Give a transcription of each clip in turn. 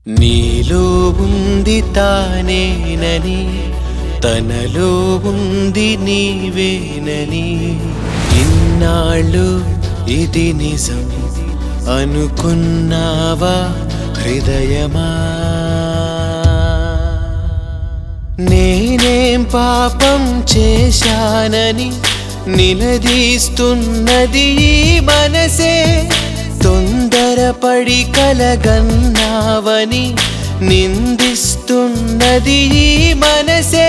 నీలో ఉంది తానేనని తనలో ఉంది నీవేనని ఇన్నాళ్ళు ఇది నిజం అనుకున్నావా హృదయమా నేనేం పాపం చేశానని నిలదీస్తున్నది ఈ మనసే తొందరపడి కలగన్నావని నిందిస్తున్నది ఈ మనసే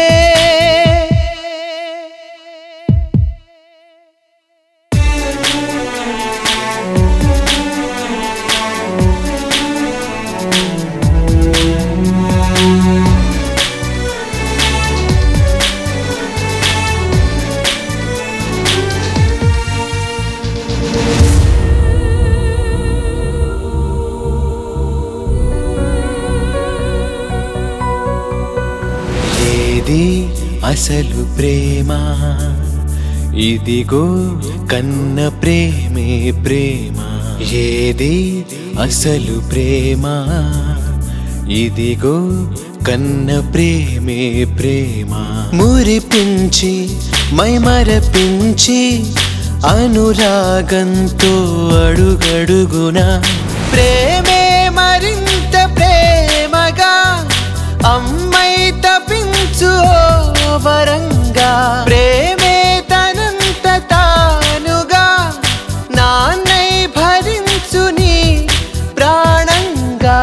ఏది అసలు ప్రేమ ఇదిగో కన్న ప్రేమే ప్రేమ ఏది అసలు ప్రేమ ఇదిగో కన్న ప్రేమే ప్రేమ మురిపించి మైమరపించి అనురాగంతో అడుగడుగున ప్రేమే మరింత ప్రేమగా అమ్మై తపించు ఓ వరంగా ప్రేమే తనంత తానుగా నాన్నై భరించు నీ ప్రాణంగా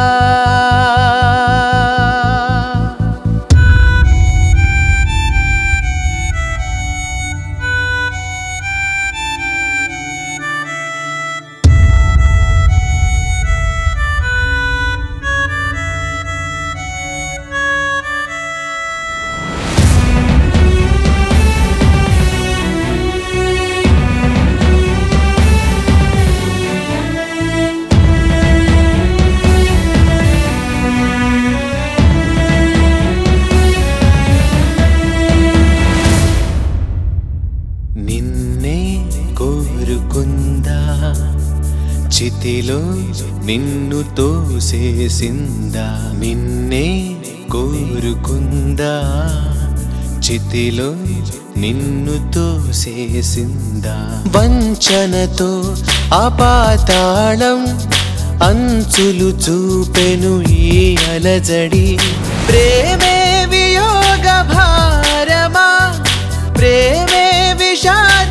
నిన్నే కోరుకుందా చితిలో నిన్ను తోసేసిందా నిన్నే కోరుకుందా చితిలో నిన్ను తోసేసిందా వంచనతో అపాతాళం అంచులు చూపెను ఈ అలజడి ప్రేమే వియోగ భారమా ప్రేమే విషాద